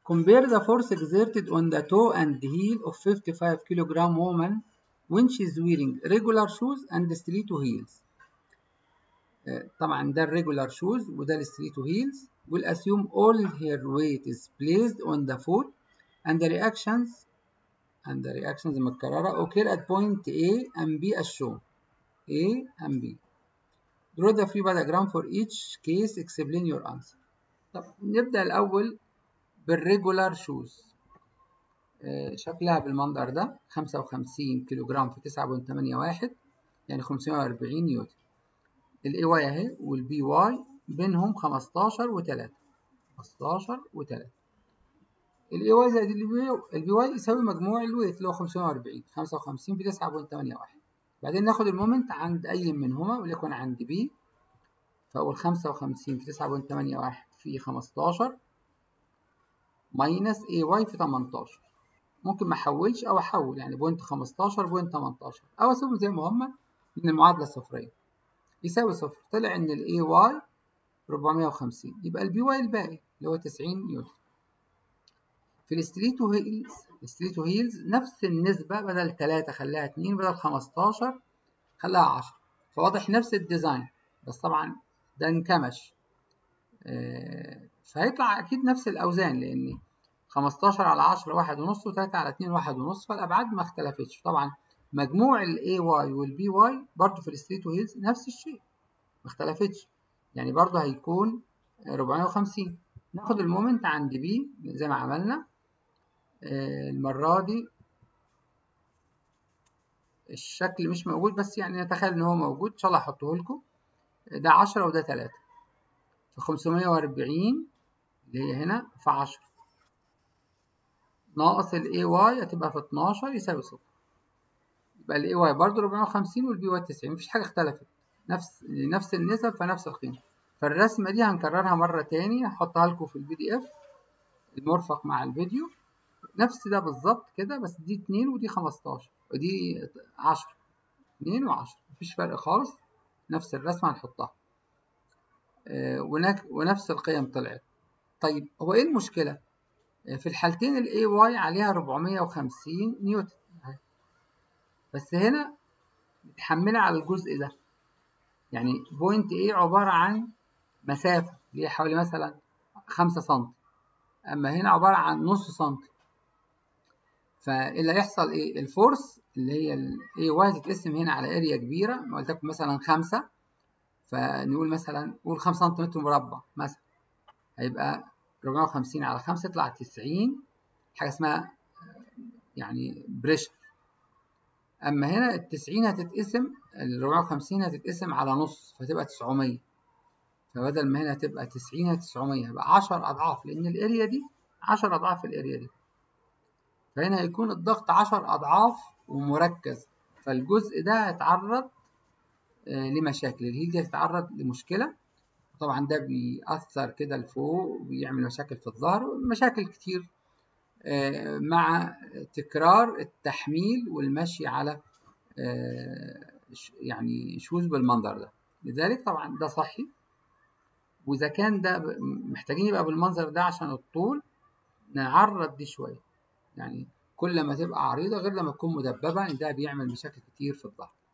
compare the force exerted on the toe and heel of 55 kilogram woman when she is wearing regular shoes and stiletto heels طبعا ده الريجولار شوز وده الستريتو هيلز will assume all her weight is placed on the foot and the reactions and the reactions المتكررة occur at point A and B as shown A and B draw the free diagram for each case explain your answer طب نبدأ الأول بالريجولار شوز شكلها بالمنظر ده 55 كيلو جرام في 9.81 يعني 540 نيوتن الاي واي اهي والبي واي بينهم 15 و3 15 و3 الاي واي زائد البي واي يساوي مجموع الويت اللي هو 540 55 في 9.81 بعدين ناخد المومنت عند اي منهما وليكن عند بي فاقول 55 في 9.81 في 15 ماينس اي واي في 18 ممكن ما احولش او احول يعني بوينت 15 بوينت 18 او اسيبهم زي ما هما من المعادله الصفريه يساوي صفر طلع ان الاي واي 450 يبقى البي واي الباقي اللي هو 90 نيوتن في الستريتو هيلز الستريتو هيلز نفس النسبة بدل 3 خلاها 2 بدل 15 خلاها 10 فواضح نفس الديزاين بس طبعا ده انكمش آه فهيطلع أكيد نفس الأوزان لأن 15 على 10 واحد ونص و3 على 2 واحد ونص فالأبعاد ما اختلفتش طبعا مجموع ال AY وال BY برضه في الستريتو هيلز نفس الشيء ما اختلفتش يعني برضه هيكون 450 ناخد المومنت عند B زي ما عملنا آه المرة دي الشكل مش موجود بس يعني نتخيل ان هو موجود ان شاء الله احطه لكم ده 10 وده 3 في 540 اللي هي هنا في 10 ناقص ال AY هتبقى في 12 يساوي صفر يبقى ال AY برضه 450 وال BY 90 مفيش حاجة اختلفت نفس نفس النسب فنفس القيمة فالرسمة دي هنكررها مرة تاني هحطها لكم في البي دي اف المرفق مع الفيديو نفس ده بالظبط كده بس دي 2 ودي 15 ودي 10 2 و10 مفيش فرق خالص نفس الرسمة هنحطها آه ونفس القيم طلعت طيب هو ايه المشكلة؟ في الحالتين ال AY عليها 450 نيوتن بس هنا متحملة على الجزء ده يعني بوينت A عبارة عن مسافة اللي هي حوالي مثلا 5 سم أما هنا عبارة عن نص سم فاللي هيحصل إيه الفورس اللي هي ال AY هتتقسم هنا على اريا كبيرة ولتكن مثلا 5 فنقول مثلا قول 5 سم مربع مثلا هيبقى 450 على 5 يطلع 90 حاجة اسمها يعني بريشر أما هنا ال 90 هتتقسم ال 450 هتتقسم على نص فتبقى 900 فبدل ما هنا تبقى 90 900 يبقى 10 أضعاف لأن الأريا دي 10 أضعاف الأريا دي فهنا هيكون الضغط 10 أضعاف ومركز فالجزء ده هيتعرض لمشاكل الهيل دي هتتعرض لمشكلة طبعا ده بيأثر كده لفوق وبيعمل مشاكل في الظهر ومشاكل كتير مع تكرار التحميل والمشي على يعني شوز بالمنظر ده لذلك طبعا ده صحي وإذا كان ده محتاجين يبقى بالمنظر ده عشان الطول نعرض دي شوية يعني كل ما تبقى عريضة غير لما تكون مدببة ده بيعمل مشاكل كتير في الظهر